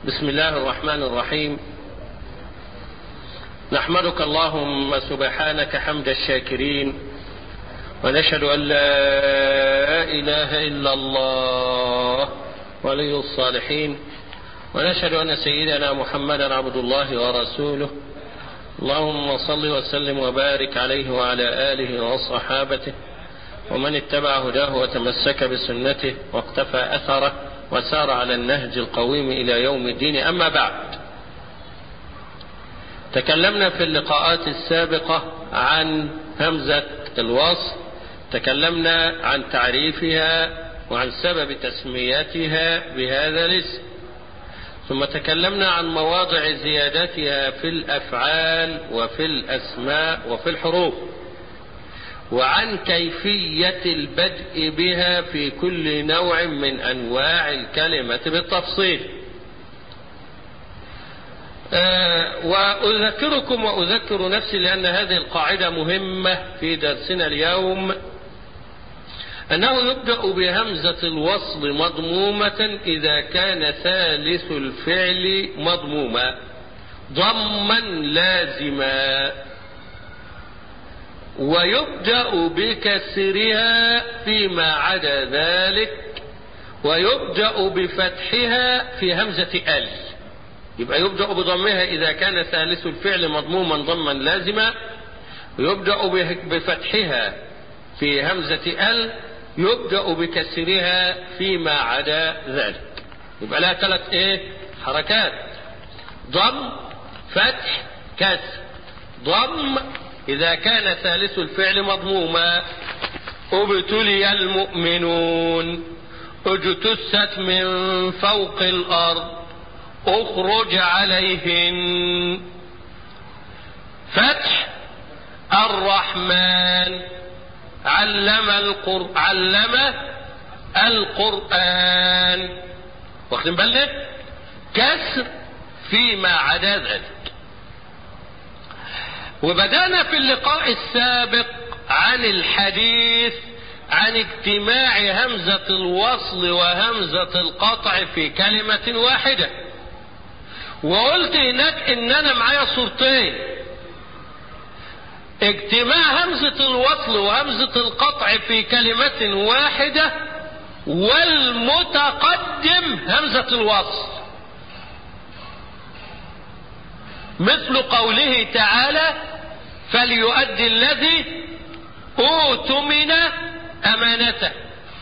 بسم الله الرحمن الرحيم نحمدك اللهم سبحانك حمد الشاكرين ونشهد أن لا إله إلا الله ولي الصالحين ونشهد أن سيدنا محمدا عبد الله ورسوله اللهم صل وسلم وبارك عليه وعلى آله وصحابته ومن اتبع هداه وتمسك بسنته واقتفى أثره وسار على النهج القويم إلى يوم الدين أما بعد تكلمنا في اللقاءات السابقة عن همزة الوصل تكلمنا عن تعريفها وعن سبب تسميتها بهذا الاسم ثم تكلمنا عن مواضع زيادتها في الأفعال وفي الأسماء وفي الحروف وعن كيفية البدء بها في كل نوع من أنواع الكلمة بالتفصيل أه وأذكركم وأذكر نفسي لأن هذه القاعدة مهمة في درسنا اليوم أنه يبدأ بهمزة الوصل مضمومة إذا كان ثالث الفعل مضموما ضما لازما ويبدأ بكسرها فيما عدا ذلك ويبدأ بفتحها في همزة ال يبقى يبدأ بضمها إذا كان ثالث الفعل مضموما ضما لازما ويبدأ بفتحها في همزة ال يبدأ بكسرها فيما عدا ذلك يبقى لها ثلاث ايه حركات ضم فتح كسر ضم إذا كان ثالث الفعل مضموما ابتلي المؤمنون اجتثت من فوق الأرض اخرج عليهن فتح الرحمن علم القر... علم القرآن واخدين بالك كسر فيما عدا ذلك وبدأنا في اللقاء السابق عن الحديث عن اجتماع همزة الوصل وهمزة القطع في كلمة واحدة وقلت هناك ان انا معايا صورتين اجتماع همزة الوصل وهمزة القطع في كلمة واحدة والمتقدم همزة الوصل مثل قوله تعالى فليؤدي الذي أوتمن أمانته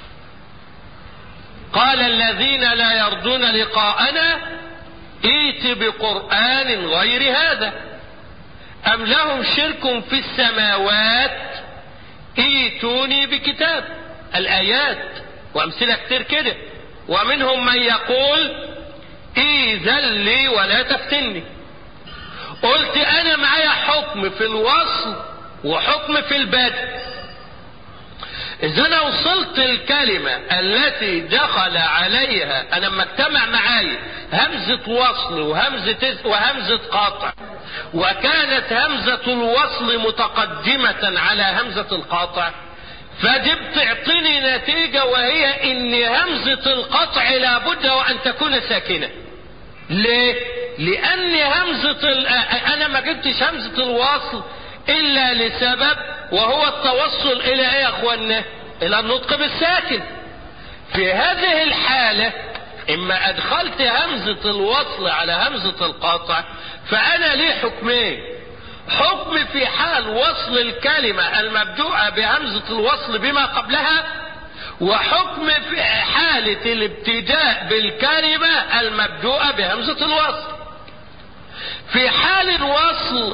قال الذين لا يرجون لقاءنا ائت بقرآن غير هذا أم لهم شرك في السماوات ائتوني بكتاب الآيات وأمثلة كتير كده ومنهم من يقول إذا لي ولا تفتني قلت أنا معايا حكم في الوصل وحكم في البدء إذا أنا وصلت الكلمة التي دخل عليها أنا لما اجتمع معايا همزة وصل وهمزة وهمزة قاطع وكانت همزة الوصل متقدمة على همزة القاطع فدي بتعطيني نتيجة وهي ان همزة القطع لابد وان تكون ساكنة ليه لان همزة ال... انا ما جبتش همزة الوصل الا لسبب وهو التوصل الى ايه يا اخوانا الى النطق بالساكن في هذه الحالة اما ادخلت همزة الوصل على همزة القاطع فانا لي حكمين حكم في حال وصل الكلمة المبدوءة بهمزة الوصل بما قبلها وحكم في حالة الابتداء بالكلمة المبدوءة بهمزة الوصل في حال الوصل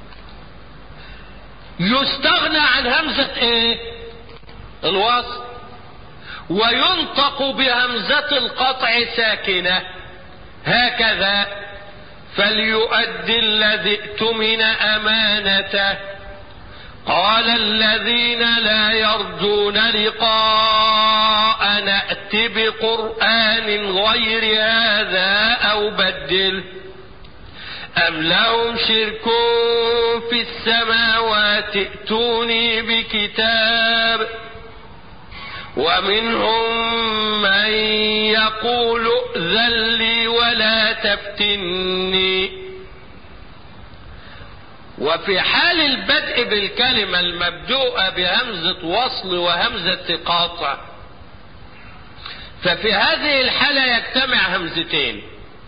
يستغنى عن همزة ايه الوصل وينطق بهمزة القطع ساكنة هكذا فليؤدي الذي ائتمن امانته قال الذين لا يرجون لقاء نأت بقرآن غير هذا أو بدل أم لهم شرك في السماوات ائتوني بكتاب ومنهم من يقول ائذن لي ولا تفتني وفي حال البدء بالكلمة المبدوءة بهمزة وصل وهمزة قاطع ففي هذه الحالة يجتمع همزتين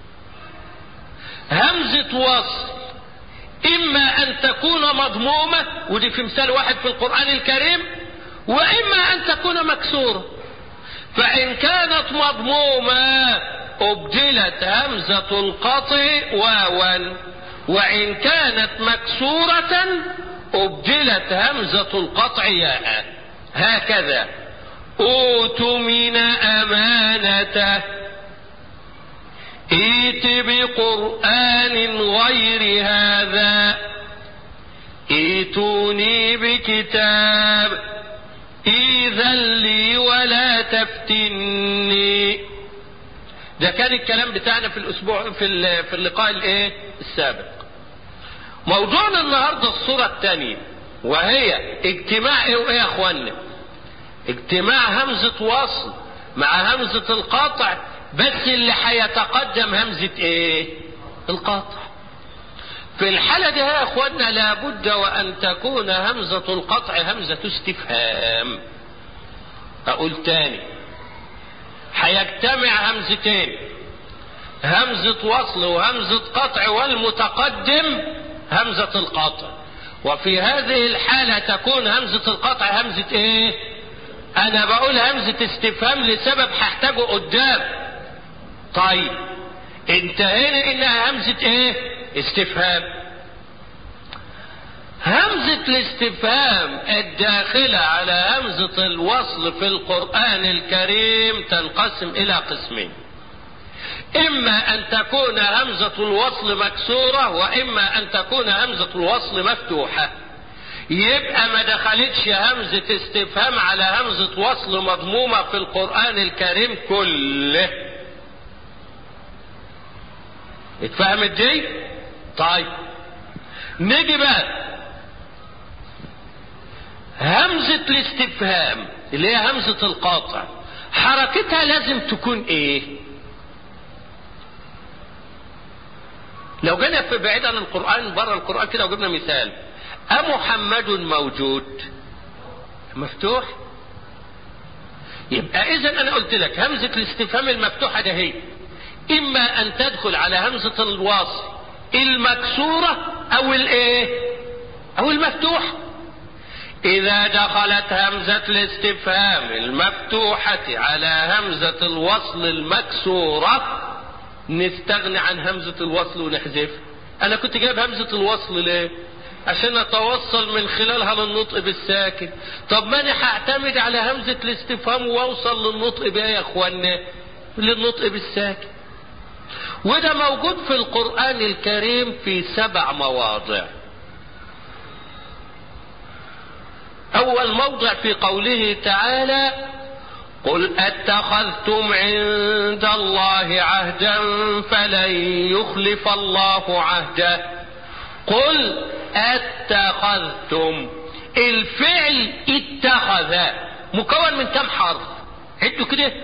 همزة وصل إما أن تكون مضمومة ودي في مثال واحد في القرآن الكريم وإما أن تكون مكسورة فإن كانت مضمومة أبدلت همزة القطع واوا وإن كانت مكسورة أبدلت همزة القطع ياء هكذا أوتمن أمانته ائت بقرآن غير هذا ائتوني بكتاب إذا لي ولا تفتني ده كان الكلام بتاعنا في الاسبوع في في اللقاء الايه السابق موضوعنا النهارده الصوره الثانيه وهي اجتماع ايه وايه يا اخوانا اجتماع همزه وصل مع همزه القاطع بس اللي هيتقدم همزه ايه القاطع في الحالة دي يا اخوانا لابد وان تكون همزة القطع همزة استفهام اقول تاني هيجتمع همزتين همزة وصل وهمزة قطع والمتقدم همزة القطع وفي هذه الحالة تكون همزة القطع همزة ايه انا بقول همزة استفهام لسبب هحتاجه قدام طيب انتهينا انها همزة ايه استفهام همزة الاستفهام الداخلة على همزة الوصل في القرآن الكريم تنقسم إلى قسمين إما أن تكون همزة الوصل مكسورة وإما أن تكون همزة الوصل مفتوحة يبقى ما دخلتش همزة استفهام على همزة وصل مضمومة في القرآن الكريم كله اتفهمت دي؟ طيب نيجي بقى همزة الاستفهام اللي هي همزة القاطع حركتها لازم تكون ايه لو جينا في بعيد عن القرآن بره القرآن كده وجبنا مثال أمحمد موجود مفتوح يبقى إذا أنا قلت لك همزة الاستفهام المفتوحة ده هي إما أن تدخل على همزة الوصل المكسورة أو الإيه؟ أو المفتوحة إذا دخلت همزة الاستفهام المفتوحة على همزة الوصل المكسورة نستغني عن همزة الوصل ونحذفها. أنا كنت جايب همزة الوصل ليه؟ عشان أتوصل من خلالها للنطق بالساكن. طب ما أنا هعتمد على همزة الاستفهام وأوصل للنطق بإيه يا إخوانا؟ للنطق بالساكن. وده موجود في القرآن الكريم في سبع مواضع. أول موضع في قوله تعالى قل أتخذتم عند الله عهدا فلن يخلف الله عهده قل أتخذتم الفعل اتخذ مكون من كم حرف عدوا كده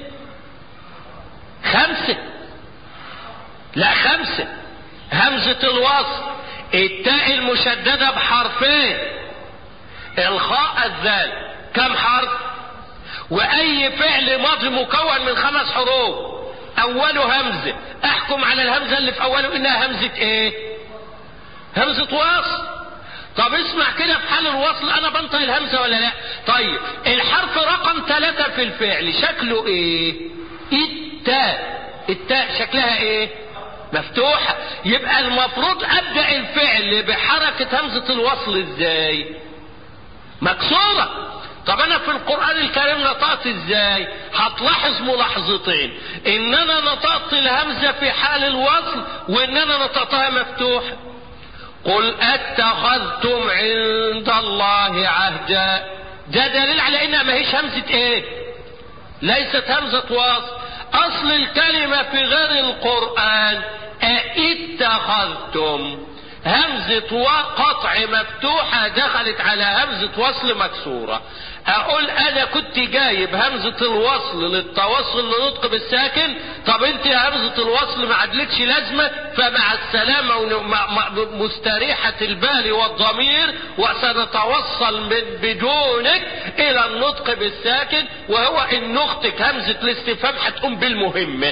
خمسة لا خمسة همزة الوصل التاء المشددة بحرفين الخاء الذال كم حرف واي فعل ماضي مكون من خمس حروف اوله همزة احكم على الهمزة اللي في اوله انها همزة ايه همزة وصل طب اسمع كده في حال الوصل انا بنطق الهمزة ولا لا طيب الحرف رقم ثلاثة في الفعل شكله ايه التاء التاء شكلها ايه مفتوحة يبقى المفروض ابدأ الفعل بحركة همزة الوصل ازاي مكسورة طب انا في القرآن الكريم نطقت ازاي هتلاحظ ملاحظتين ان انا نطقت الهمزة في حال الوصل وان انا نطقتها مفتوحة قل اتخذتم عند الله عهدا ده دليل على انها ما هيش همزة ايه ليست همزة وصل اصل الكلمة في غير القرآن اتخذتم همزة قطع مفتوحة دخلت على همزة وصل مكسورة اقول انا كنت جايب همزة الوصل للتوصل لنطق بالساكن طب انت همزة الوصل ما عدلتش لازمة فمع السلامة مستريحة البال والضمير وسنتوصل من بدونك الى النطق بالساكن وهو ان اختك همزة الاستفهام هتقوم بالمهمة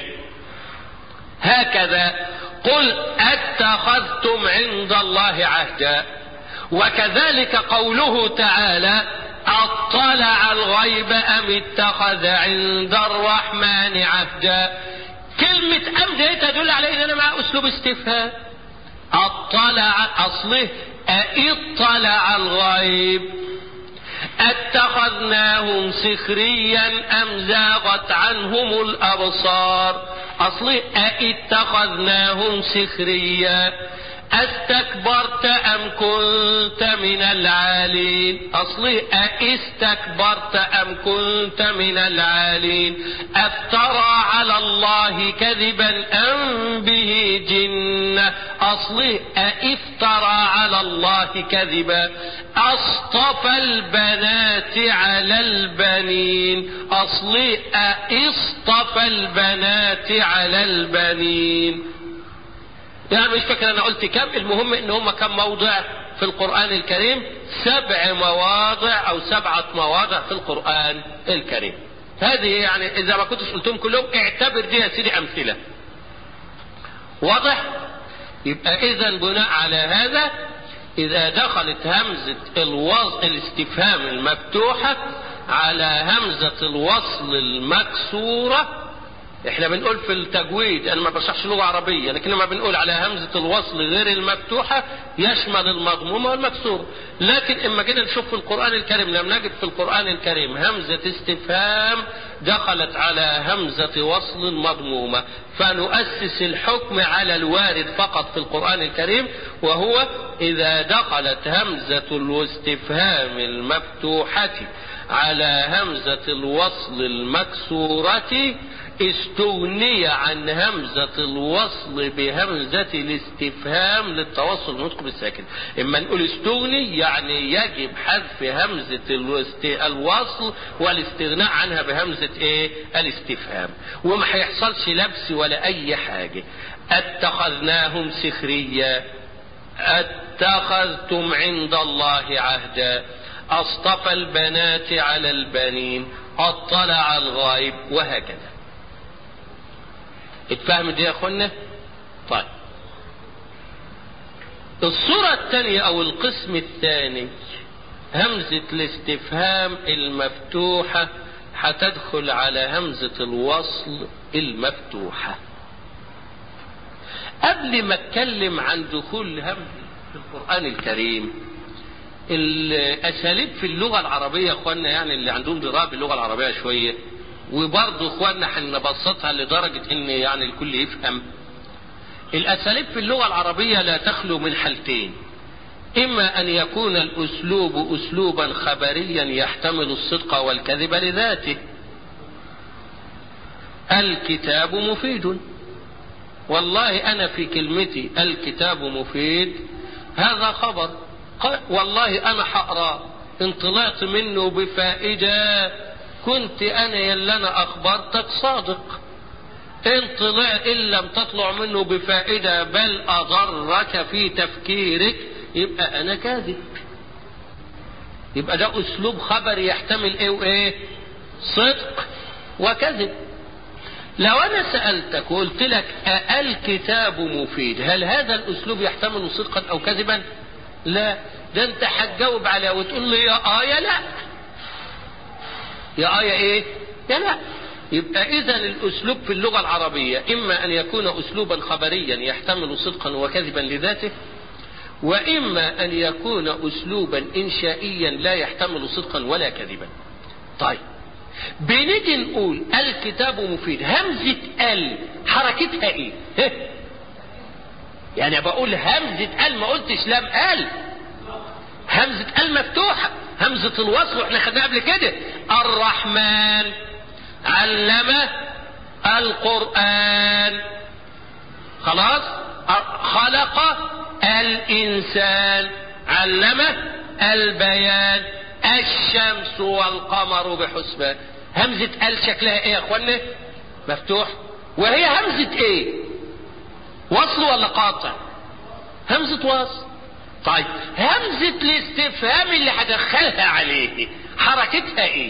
هكذا قل اتخذتم عند الله عهدا وكذلك قوله تعالى اطلع الغيب ام اتخذ عند الرحمن عهدا كلمة ام دي تدل على ان انا مع اسلوب استفهام اطلع اصله اطلع الغيب اتخذناهم سخريا ام زاغت عنهم الابصار اصله اتخذناهم سخريا استكبرت ام كنت من العالين اصلي استكبرت ام كنت من العالين افترى على الله كذبا ام به جنة اصلي افترى على الله كذبا اصطفى البنات على البنين اصلي اصطفى البنات على البنين يعني مش فاكر انا قلت كم المهم ان هم كم موضع في القرآن الكريم سبع مواضع او سبعة مواضع في القرآن الكريم هذه يعني اذا ما كنتش قلتهم كلهم اعتبر دي يا سيدي امثلة واضح يبقى اذا بناء على هذا اذا دخلت همزة الوصل الاستفهام المفتوحة على همزة الوصل المكسورة احنا بنقول في التجويد انا ما بشرحش لغه عربيه لكن لما بنقول على همزه الوصل غير المفتوحه يشمل المضمومه والمكسور لكن اما جينا نشوف في القران الكريم لم نجد في القران الكريم همزه استفهام دخلت على همزه وصل مضمومه فنؤسس الحكم على الوارد فقط في القران الكريم وهو اذا دخلت همزه الاستفهام المفتوحه على همزه الوصل المكسوره استغني عن همزة الوصل بهمزة الاستفهام للتوصل النطق بالساكن اما نقول استغني يعني يجب حذف همزة الوصل والاستغناء عنها بهمزة ايه الاستفهام وما هيحصلش لبس ولا اي حاجة اتخذناهم سخريا اتخذتم عند الله عهدا اصطفى البنات على البنين اطلع الغائب وهكذا اتفهم دي يا اخوانا طيب الصورة الثانية او القسم الثاني همزة الاستفهام المفتوحة هتدخل على همزة الوصل المفتوحة قبل ما اتكلم عن دخول همزة في القرآن الكريم الاساليب في اللغة العربية يا اخوانا يعني اللي عندهم درايه باللغة العربية شوية وبرضه اخواننا هنبسطها لدرجة ان يعني الكل يفهم الاساليب في اللغة العربية لا تخلو من حالتين اما ان يكون الاسلوب اسلوبا خبريا يحتمل الصدق والكذب لذاته الكتاب مفيد والله انا في كلمتي الكتاب مفيد هذا خبر والله انا حقرا ان طلعت منه بفائده كنت انا يلي انا اخبرتك صادق ان طلع ان لم تطلع منه بفائدة بل اضرك في تفكيرك يبقى انا كاذب يبقى ده اسلوب خبر يحتمل ايه وايه صدق وكذب لو انا سألتك وقلت لك الكتاب مفيد هل هذا الاسلوب يحتمل صدقا او كذبا لا ده انت هتجاوب عليه وتقول لي يا آية لا يا آية إيه؟ يا لا يبقى إذا الأسلوب في اللغة العربية إما أن يكون أسلوبا خبريا يحتمل صدقا وكذبا لذاته وإما أن يكون أسلوبا إنشائيا لا يحتمل صدقا ولا كذبا طيب بنيجي نقول الكتاب مفيد همزة ال حركتها ايه يعني بقول همزة ال ما قلتش لام ال همزة ال مفتوحة همزة الوصل واحنا خدناها قبل كده الرحمن علم القرآن خلاص خلق الإنسان علمه البيان الشمس والقمر بحسبان همزة ال شكلها ايه يا اخوانا مفتوح وهي همزة ايه وصل ولا قاطع همزة وصل طيب همزة الاستفهام اللي هدخلها عليه حركتها ايه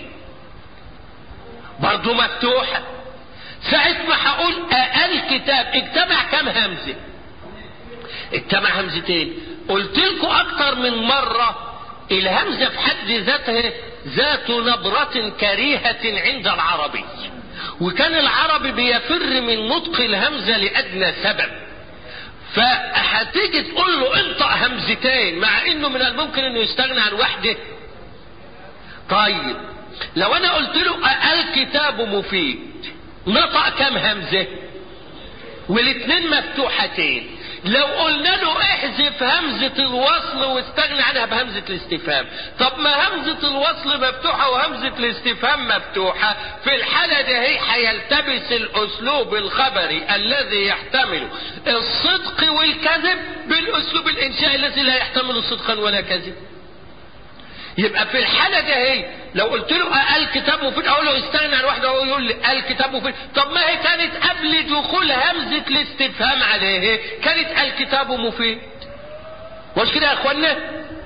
برضو مفتوحة ساعة ما هقول الكتاب اجتمع كم همزة اجتمع همزتين قلت لكم اكتر من مرة الهمزة في حد ذاتها ذات نبرة كريهة عند العربي وكان العربي بيفر من نطق الهمزة لأدنى سبب فهتيجي تقول له انطق همزتين مع انه من الممكن انه يستغنى عن واحدة طيب لو انا قلت له الكتاب مفيد نطق كم همزة والاثنين مفتوحتين لو قلنا له احذف همزة الوصل واستغنى عنها بهمزة الاستفهام طب ما همزة الوصل مفتوحة وهمزة الاستفهام مفتوحة في الحالة دي هي هيلتبس الاسلوب الخبري الذي يحتمل الصدق والكذب بالاسلوب الانشائي الذي لا يحتمل صدقا ولا كذب يبقى في الحالة دي هي لو قلت له الكتاب مفيد اقول له استغنى عن واحدة هو يقول لي الكتاب مفيد طب ما هي كانت قبل دخول همزة الاستفهام عليه كانت الكتاب مفيد مش كده يا اخوانا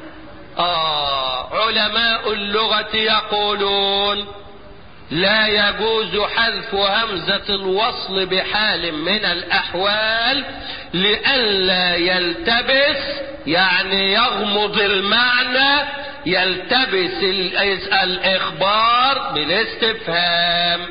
آه علماء اللغة يقولون لا يجوز حذف همزة الوصل بحال من الأحوال لئلا يلتبس يعني يغمض المعنى يلتبس الإخبار بالاستفهام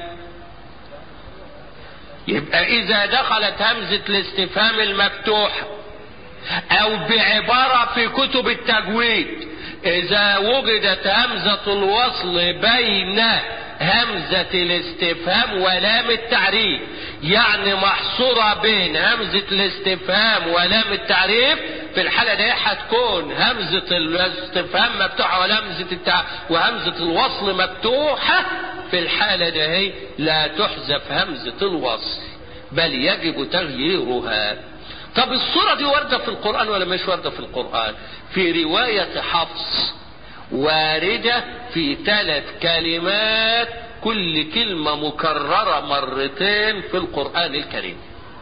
يبقى إذا دخلت همزة الاستفهام المفتوحة أو بعبارة في كتب التجويد إذا وجدت همزة الوصل بين همزة الاستفهام ولام التعريف يعني محصورة بين همزة الاستفهام ولام التعريف في الحالة دي هتكون همزة الاستفهام مفتوحة وهمزة التع... وهمزة الوصل مفتوحة في الحالة دي لا تحذف همزة الوصل بل يجب تغييرها طب الصورة دي واردة في القرآن ولا مش واردة في القرآن في رواية حفص واردة في ثلاث كلمات كل كلمة مكررة مرتين في القرآن الكريم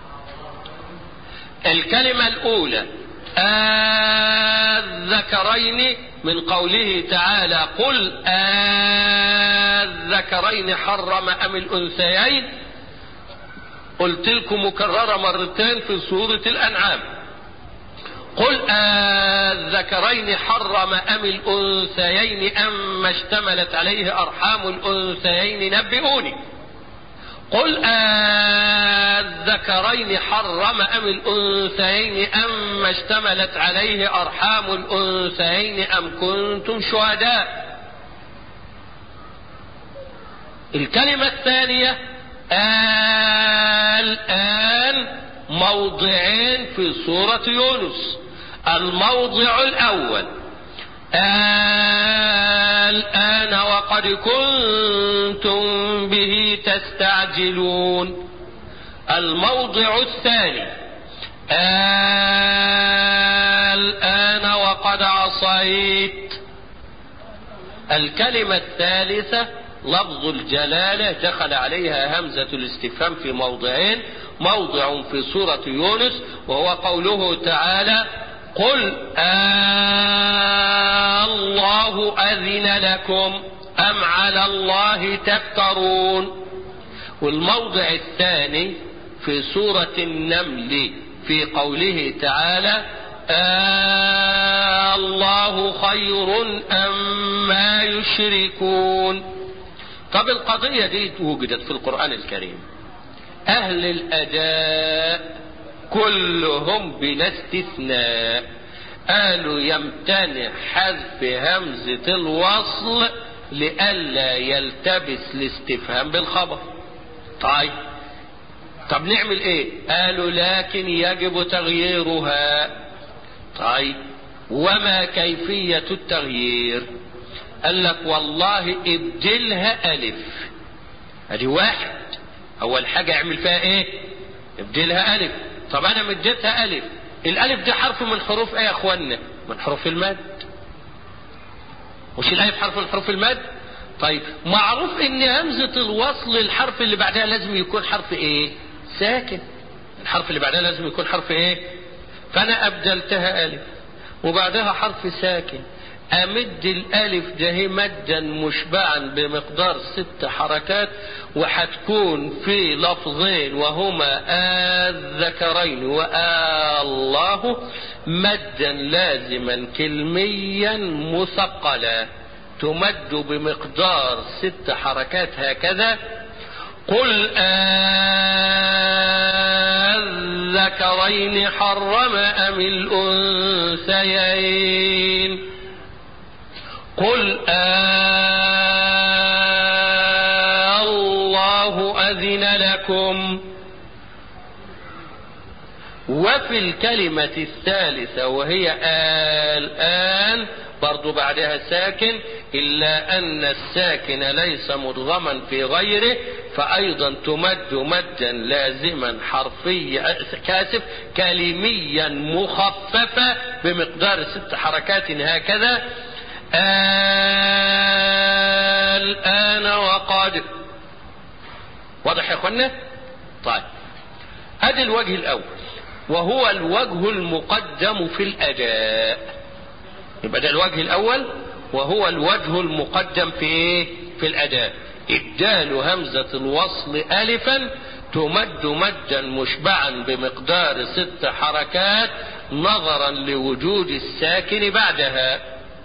الكلمة الأولى الذكرين من قوله تعالى قل الذكرين حرم أم الأنثيين قلت لكم مكررة مرتين في سورة الأنعام قل الذكرين حرم أم الأنثيين أم اشتملت عليه أرحام الأنثيين نبئوني قل الذكرين حرم أم الأنثيين أم اشتملت عليه أرحام الأنثيين أم كنتم شهداء الكلمة الثانية الآن موضعين في سورة يونس الموضع الأول الآن وقد كنتم به تستعجلون الموضع الثاني الآن وقد عصيت الكلمة الثالثة لفظ الجلالة دخل عليها همزة الاستفهام في موضعين موضع في سورة يونس وهو قوله تعالى قل آه الله أذن لكم أم على الله تفترون والموضع الثاني في سورة النمل في قوله تعالى آه الله خير أم ما يشركون طب القضية دي وجدت في القرآن الكريم أهل الأداء كلهم بلا استثناء قالوا يمتنع حذف همزة الوصل لئلا يلتبس الاستفهام بالخبر طيب طب نعمل ايه قالوا لكن يجب تغييرها طيب وما كيفية التغيير قال لك والله ابدلها الف ادي واحد اول حاجة اعمل فيها ايه ابدلها الف طب انا مديتها الف الالف دي حرف من حروف ايه يا اخوانا من حروف المد مش الالف حرف من حروف المد طيب معروف ان همزة الوصل الحرف اللي بعدها لازم يكون حرف ايه ساكن الحرف اللي بعدها لازم يكون حرف ايه فانا ابدلتها الف وبعدها حرف ساكن امد الالف ده مدا مشبعا بمقدار ست حركات وحتكون في لفظين وهما الذكرين والله مدا لازما كلميا مثقلا تمد بمقدار ست حركات هكذا قل الذكرين حرم أم الأنثيين قل الله أذن لكم وفي الكلمة الثالثة وهي الآن برضو بعدها ساكن إلا أن الساكن ليس مدغما في غيره فأيضا تمد مدا لازما حرفيا كاسف كلميا مخففة بمقدار ست حركات هكذا الآن وقد واضح يا اخوانا طيب ادي الوجه الاول وهو الوجه المقدم في الاداء يبقى ده الوجه الاول وهو الوجه المقدم في ايه في الاداء ابدال همزة الوصل الفا تمد مدا مشبعا بمقدار ست حركات نظرا لوجود الساكن بعدها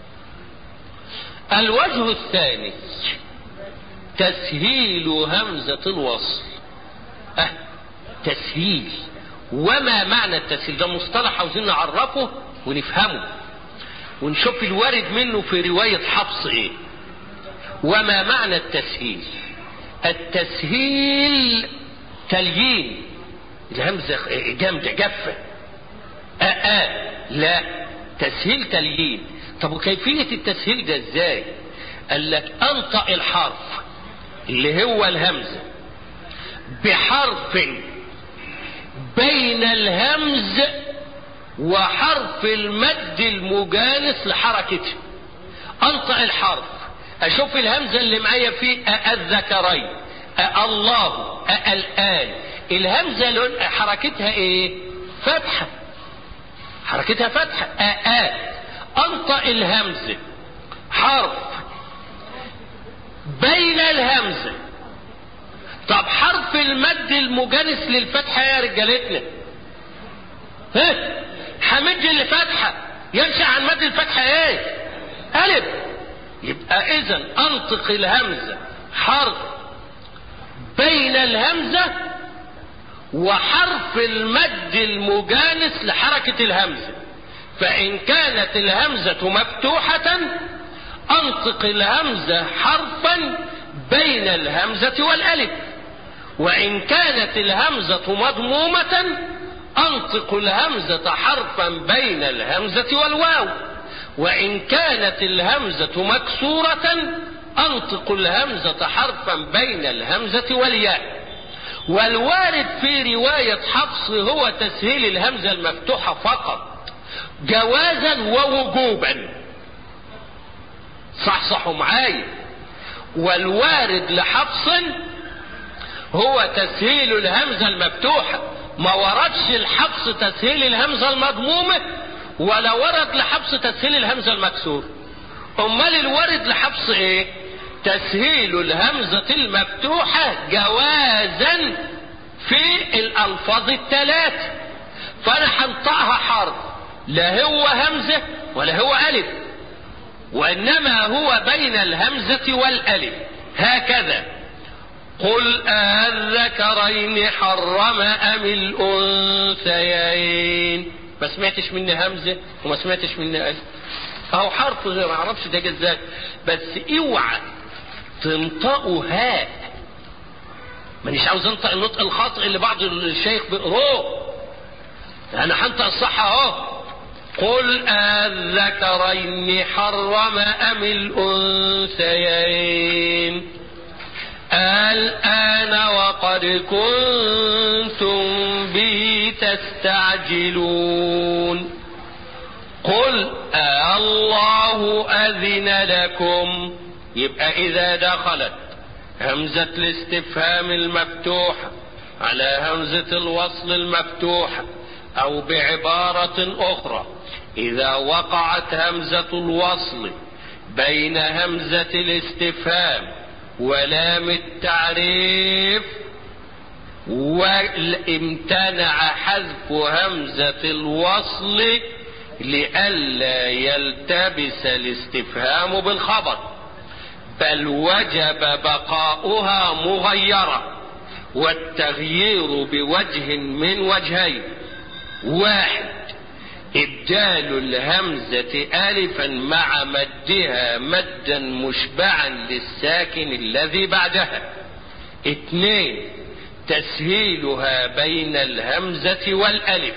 الوجه الثاني تسهيل همزة الوصل أه تسهيل وما معنى التسهيل ده مصطلح عاوزين نعرفه ونفهمه ونشوف الوارد منه في رواية حفص ايه وما معنى التسهيل التسهيل تليين الهمزة جامدة جافة آه آه لا تسهيل تليين طب وكيفية التسهيل ده ازاي قال لك انطق الحرف اللي هو الهمزة بحرف بين الهمز وحرف المد المجانس لحركته انطق الحرف اشوف الهمزة اللي معايا فيه الذكرين الله الآن الهمزة حركتها ايه فتحة حركتها فتحة آآ انطق الهمزة حرف بين الهمزة طب حرف المد المجانس للفتحة يا رجالتنا ها حمد الفتحة ينشأ عن مد الفتحة ايه ألف يبقى إذا أنطق الهمزة حرف بين الهمزة وحرف المد المجانس لحركة الهمزة فإن كانت الهمزة مفتوحة أنطق الهمزة حرفا بين الهمزة والألف وإن كانت الهمزة مضمومة أنطق الهمزة حرفا بين الهمزة والواو وإن كانت الهمزة مكسورة أنطق الهمزة حرفا بين الهمزة والياء والوارد في رواية حفص هو تسهيل الهمزة المفتوحة فقط جوازا ووجوبا صحصحوا معايا والوارد لحفص هو تسهيل الهمزة المفتوحة ما وردش الحفص تسهيل الهمزة المضمومة ولا ورد لحفص تسهيل الهمزة المكسورة امال الورد لحفص ايه تسهيل الهمزة المفتوحة جوازا في الالفاظ الثلاث فانا هنطقها حرف لا هو همزة ولا هو الف وانما هو بين الهمزة والالف هكذا قل الذكرين حرم ام الانثيين ما سمعتش مني همزة وما سمعتش مني الف اهو حرف غير ما اعرفش ده ازاي بس اوعى تنطقوا هاء مانيش عاوز انطق النطق الخاطئ اللي بعض الشيخ بيقروه انا هنطق الصح اهو قل الذكرين حرم ام الانثيين الان وقد كنتم به تستهزئون يستعجلون قل الله أذن لكم يبقى إذا دخلت همزة الاستفهام المفتوحة على همزة الوصل المفتوحة أو بعبارة أخرى إذا وقعت همزة الوصل بين همزة الاستفهام ولام التعريف وامتنع حذف همزة الوصل لئلا يلتبس الاستفهام بالخبر بل وجب بقاؤها مغيرة والتغيير بوجه من وجهين واحد إبدال الهمزة ألفا مع مدها مدا مشبعا للساكن الذي بعدها اثنين تسهيلها بين الهمزة والألف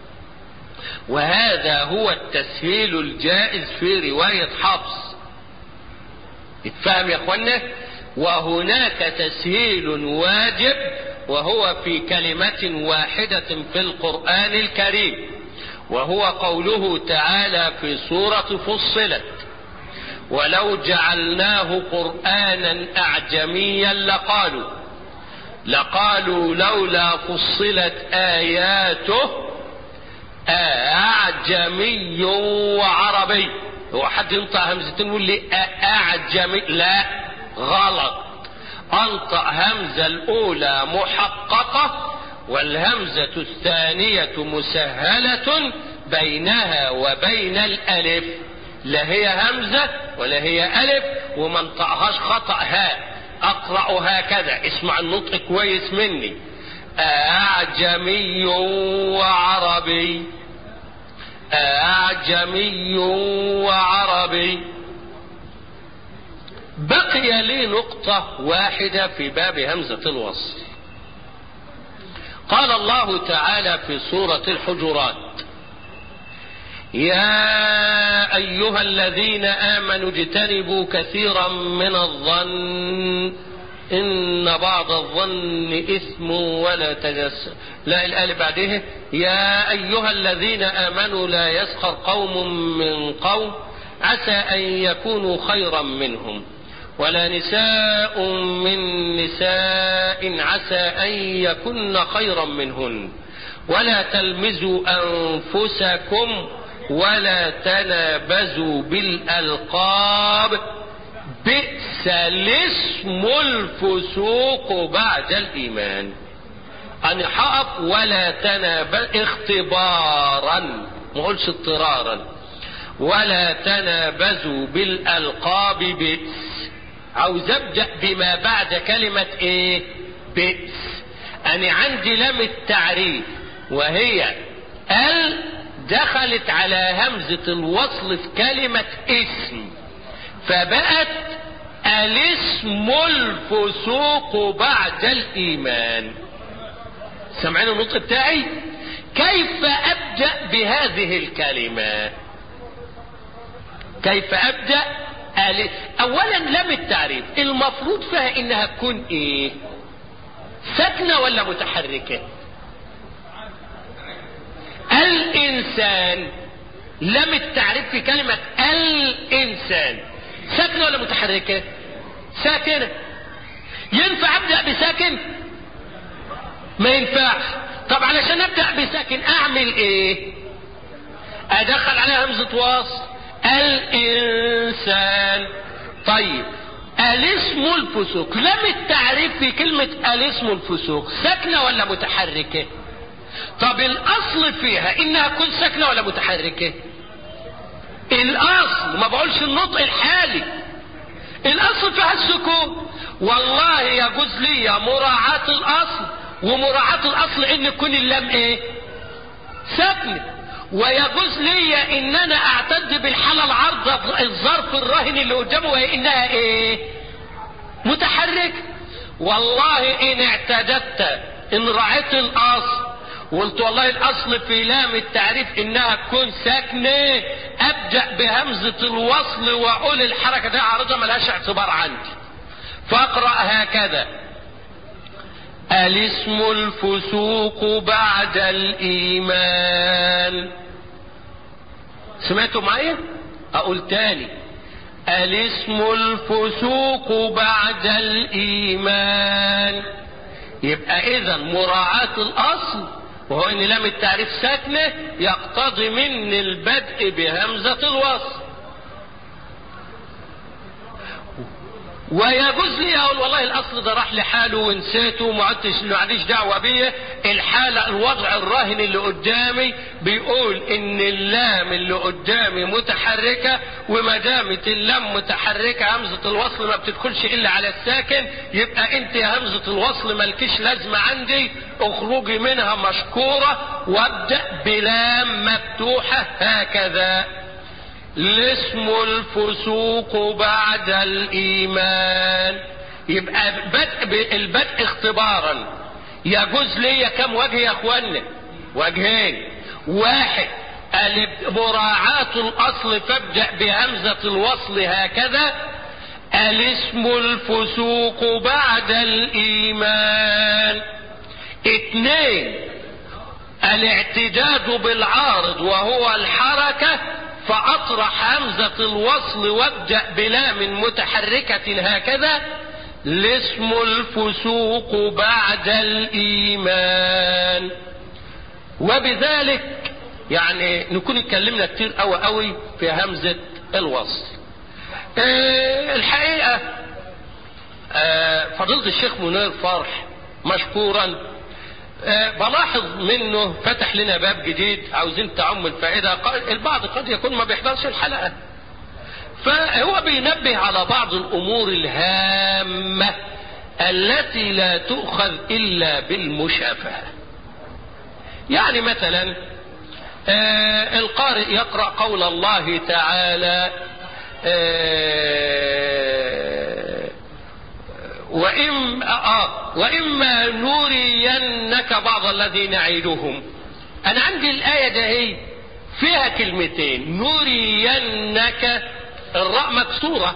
وهذا هو التسهيل الجائز في رواية حفص اتفهم يا اخوانا وهناك تسهيل واجب وهو في كلمة واحدة في القرآن الكريم وهو قوله تعالى في سورة فصلت ولو جعلناه قرآنا أعجميا لقالوا لقالوا لولا فصلت آياته أعجمي وعربي هو حد ينطق همزتين يقول لي أعجمي لا غلط أنطق همزة الأولى محققة والهمزة الثانية مسهلة بينها وبين الألف لا هي همزة ولا هي ألف وما انطقهاش خطأ هاء أقرأ هكذا اسمع النطق كويس مني أعجمي وعربي أعجمي وعربي بقي لي نقطة واحدة في باب همزة الوصل قال الله تعالى في سورة الحجرات يا أيها الذين آمنوا اجتنبوا كثيرا من الظن إن بعض الظن إثم ولا تجس لا الآية بعده يا أيها الذين آمنوا لا يسخر قوم من قوم عسى أن يكونوا خيرا منهم ولا نساء من نساء عسى أن يكن خيرا منهن ولا تلمزوا أنفسكم ولا تنابزوا بالألقاب بئس الاسم الفسوق بعد الإيمان أن حقق ولا تنابز اختبارا ما قلش اضطرارا ولا تنابزوا بالألقاب بئس عاوز ابدأ بما بعد كلمة ايه بئس انا عندي لام التعريف وهي ال دخلت على همزة الوصل في كلمة اسم فبقت الاسم الفسوق بعد الايمان سمعين النطق بتاعي كيف ابدأ بهذه الكلمة كيف ابدأ آلف اولا لم التعريف المفروض فيها انها تكون ايه ساكنة ولا متحركة الانسان لم التعريف في كلمة الانسان ساكنة ولا متحركة ساكنة ينفع ابدأ بساكن ما ينفعش طب علشان ابدأ بساكن اعمل ايه ادخل عليها همزة وصل الانسان طيب الاسم الفسوق لم التعريف في كلمة الاسم الفسوق ساكنة ولا متحركة طب الاصل فيها انها تكون ساكنة ولا متحركة الاصل ما بقولش النطق الحالي الاصل فيها السكون والله يجوز لي مراعاة الاصل ومراعاة الاصل ان تكون اللام ايه ساكنه ويجوز لي ان انا اعتد بالحالة العارضة الظرف الراهن اللي قدامه وهي انها ايه متحرك والله ان اعتددت ان رعيت الاصل وقلت والله الاصل في لام التعريف انها تكون ساكنة ابدأ بهمزة الوصل واقول الحركة دي عارضة ملهاش اعتبار عندي فاقرأ هكذا الاسم الفسوق بعد الإيمان سمعتوا معايا أقول تاني الاسم الفسوق بعد الإيمان يبقى إذا مراعاة الأصل وهو ان لام التعريف ساكنة يقتضي من البدء بهمزة الوصل ويجوز لي اقول والله الاصل ده راح لحاله ونسيته وما عدتش ما عنديش دعوه بيه الحاله الوضع الراهن اللي قدامي بيقول ان اللام اللي قدامي متحركه وما دامت اللام متحركه همزه الوصل ما بتدخلش الا على الساكن يبقى انت يا همزه الوصل مالكيش لازمه عندي اخرجي منها مشكوره وابدا بلام مفتوحه هكذا الاسم الفسوق بعد الايمان يبقى بدء البدء اختبارا يجوز لي كم وجه يا اخوانا وجهين واحد مراعاة الاصل فابدأ بهمزة الوصل هكذا الاسم الفسوق بعد الايمان اثنين الاعتداد بالعارض وهو الحركه فأطرح همزة الوصل وابدأ بلام متحركة هكذا الاسم الفسوق بعد الإيمان وبذلك يعني نكون اتكلمنا كتير قوي قوي في همزة الوصل اه الحقيقة اه فضيلة الشيخ منير فرح مشكورا أه بلاحظ منه فتح لنا باب جديد عاوزين تعم الفائدة البعض قد يكون ما بيحضرش الحلقة فهو بينبه على بعض الأمور الهامة التي لا تؤخذ إلا بالمشافهة يعني مثلا أه القارئ يقرأ قول الله تعالى أه وإم آه وإما نرينك بعض الذي نعيدهم أنا عندي الآية ده هي فيها كلمتين نرينك الراء مكسورة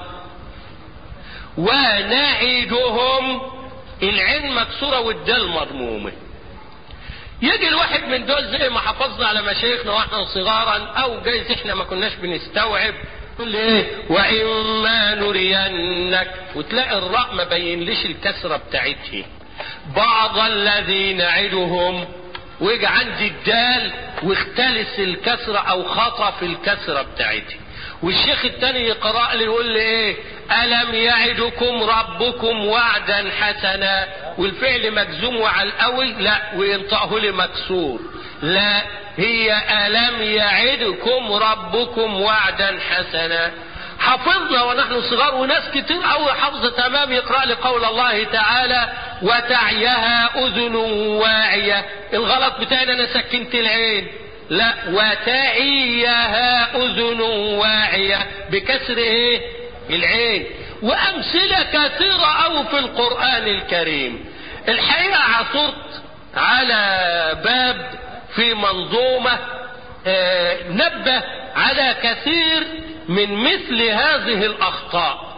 ونعيدهم العين مكسورة والدال مضمومة يجي الواحد من دول زي ما حفظنا على مشايخنا واحنا صغارا او جايز احنا ما كناش بنستوعب تقول ايه واما نرينك وتلاقي الراء ما بينليش الكسره بتاعتها بعض الذي نعدهم ويجي عندي الدال واختلس الكسره او خطف الكسره بتاعتها والشيخ التاني يقرا لي يقول لي ايه الم يعدكم ربكم وعدا حسنا والفعل مجزوم وعلى الاول لا وينطقه لي مكسور لا هي ألم يعدكم ربكم وعدا حسنا حفظنا ونحن صغار وناس كتير قوي حفظ تمام يقرأ لي قول الله تعالى وتعيها أذن واعية الغلط بتاعي أنا سكنت العين لا وتعيها أذن واعية بكسر إيه العين وأمثلة كثيرة أو في القرآن الكريم الحقيقة عثرت على باب في منظومة آه نبه على كثير من مثل هذه الأخطاء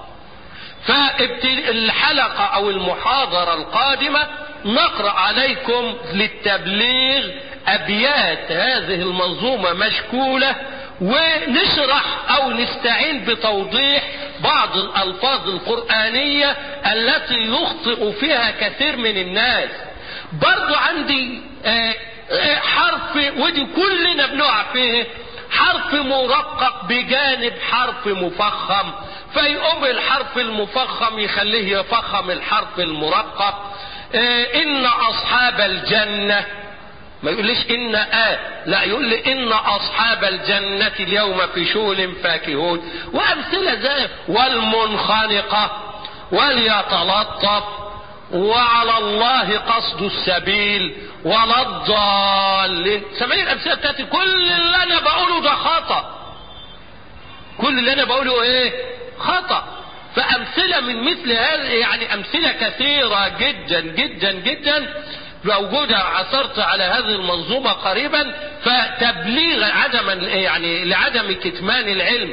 فالحلقة أو المحاضرة القادمة نقرأ عليكم للتبليغ أبيات هذه المنظومة مشكولة ونشرح أو نستعين بتوضيح بعض الألفاظ القرآنية التي يخطئ فيها كثير من الناس برضو عندي آه حرف ودي كلنا بنقع فيه حرف مرقق بجانب حرف مفخم فيقوم الحرف المفخم يخليه يفخم الحرف المرقق اه ان اصحاب الجنة ما يقوليش ان اه لا يقول لي ان اصحاب الجنة اليوم في شغل فاكهون وامثلة زي والمنخنقة وليتلطف وعلى الله قصد السبيل ولا الضالين سامعين الامثله بتاعتي كل اللي انا بقوله ده خطا كل اللي انا بقوله ايه خطا فامثله من مثل هذه يعني امثله كثيره جدا جدا جدا موجودة عثرت على هذه المنظومة قريبا فتبليغ عدم يعني لعدم كتمان العلم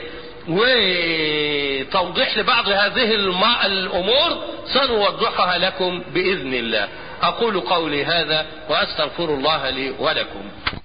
وتوضيح لبعض هذه الأمور سنوضحها لكم بإذن الله أقول قولي هذا وأستغفر الله لي ولكم